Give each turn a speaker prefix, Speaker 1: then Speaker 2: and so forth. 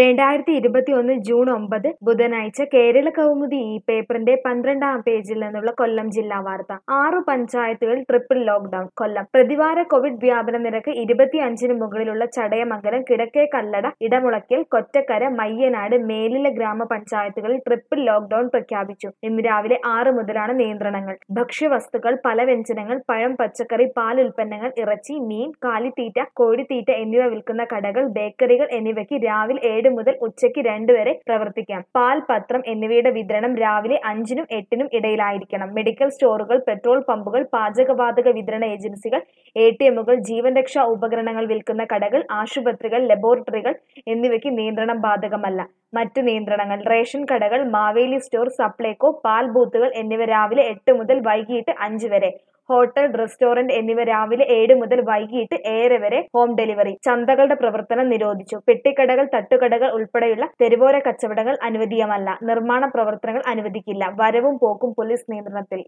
Speaker 1: രണ്ടായിരത്തി ഇരുപത്തിയൊന്ന് ജൂൺ ഒമ്പത് ബുധനാഴ്ച കേരള കൗമുദി ഈ പേപ്പറിന്റെ പന്ത്രണ്ടാം പേജിൽ നിന്നുള്ള കൊല്ലം ജില്ലാ വാർത്ത ആറു പഞ്ചായത്തുകൾ ട്രിപ്പിൾ ലോക്ഡൌൺ കൊല്ലം പ്രതിവാര കോവിഡ് വ്യാപന നിരക്ക് ഇരുപത്തിയഞ്ചിന് മുകളിലുള്ള ചടയമംഗലം കിഴക്കേ കല്ലട ഇടമുളയ്ക്കൽ കൊറ്റക്കര മയ്യനാട് മേലില ഗ്രാമപഞ്ചായത്തുകളിൽ ട്രിപ്പിൾ ലോക്ഡൌൺ പ്രഖ്യാപിച്ചു ഇന്ന് രാവിലെ ആറ് മുതലാണ് നിയന്ത്രണങ്ങൾ ഭക്ഷ്യവസ്തുക്കൾ പലവ്യഞ്ജനങ്ങൾ പഴം പച്ചക്കറി പാൽ ഉൽപ്പന്നങ്ങൾ ഇറച്ചി മീൻ കാലിത്തീറ്റ കോഴിത്തീറ്റ എന്നിവ വിൽക്കുന്ന കടകൾ ബേക്കറികൾ എന്നിവയ്ക്ക് രാവിലെ ഏഴ് മുതൽ ഉച്ചയ്ക്ക് രണ്ട് വരെ പ്രവർത്തിക്കാം പാൽ പത്രം എന്നിവയുടെ വിതരണം രാവിലെ അഞ്ചിനും എട്ടിനും ഇടയിലായിരിക്കണം മെഡിക്കൽ സ്റ്റോറുകൾ പെട്രോൾ പമ്പുകൾ പാചകവാതക വിതരണ ഏജൻസികൾ എ ടി എമ്മുകൾ ജീവൻ രക്ഷാ ഉപകരണങ്ങൾ വിൽക്കുന്ന കടകൾ ആശുപത്രികൾ ലബോറട്ടറികൾ എന്നിവയ്ക്ക് നിയന്ത്രണം ബാധകമല്ല മറ്റു നിയന്ത്രണങ്ങൾ റേഷൻ കടകൾ മാവേലി സ്റ്റോർ സപ്ലൈകോ പാൽ ബൂത്തുകൾ എന്നിവ രാവിലെ എട്ട് മുതൽ വൈകിട്ട് അഞ്ച് വരെ ഹോട്ടൽ റെസ്റ്റോറന്റ് എന്നിവ രാവിലെ ഏഴ് മുതൽ വൈകിട്ട് ഏഴര വരെ ഹോം ഡെലിവറി ചന്തകളുടെ പ്രവർത്തനം നിരോധിച്ചു പെട്ടിക്കടകൾ തട്ടുകടകൾ ഉൾപ്പെടെയുള്ള തെരുവോര കച്ചവടങ്ങൾ അനുവദീയമല്ല നിർമ്മാണ പ്രവർത്തനങ്ങൾ അനുവദിക്കില്ല വരവും പോക്കും പോലീസ് നിയന്ത്രണത്തിൽ